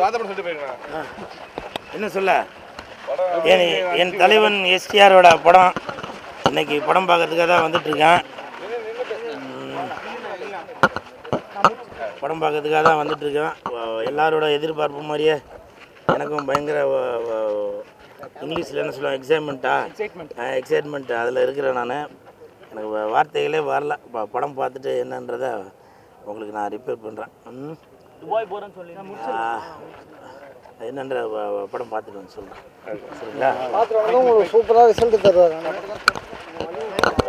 படம் சொல்லிட்டு போயிருங்க என்ன சொல்ல என் என் தலைவன் எஸ்டிஆரோட படம் இன்னைக்கு படம் பார்க்கறதுக்காக தான் வந்துட்டு இருக்கேன் உம், படம் பார்க்கறதுக்காக தான் வந்துட்டு இருக்கேன் வ- எல்லாரோட எதிர்பார்ப்பு மாதிரியே எனக்கும் பயங்கர வ- வ- இங்கிலீஷில் என்ன சொல்லுவேன் எக்ஸைட்மெண்ட்டா எக்ஸைட்மெண்ட் அதில் இருக்கிறேன் நான் எனக்கு வ- வார்த்தைகளே வரல ப- படம் பார்த்துட்டு என்னன்றதை உங்களுக்கு நான் ரிப்பேர் பண்ணுறேன் என்னன்ற வ- வ- படம் பார்த்துட்டு வந்து சொல்கிறேன் சரிங்களா உங்களுக்கு சூப்பராக ரிசல்ட் தருவாங்க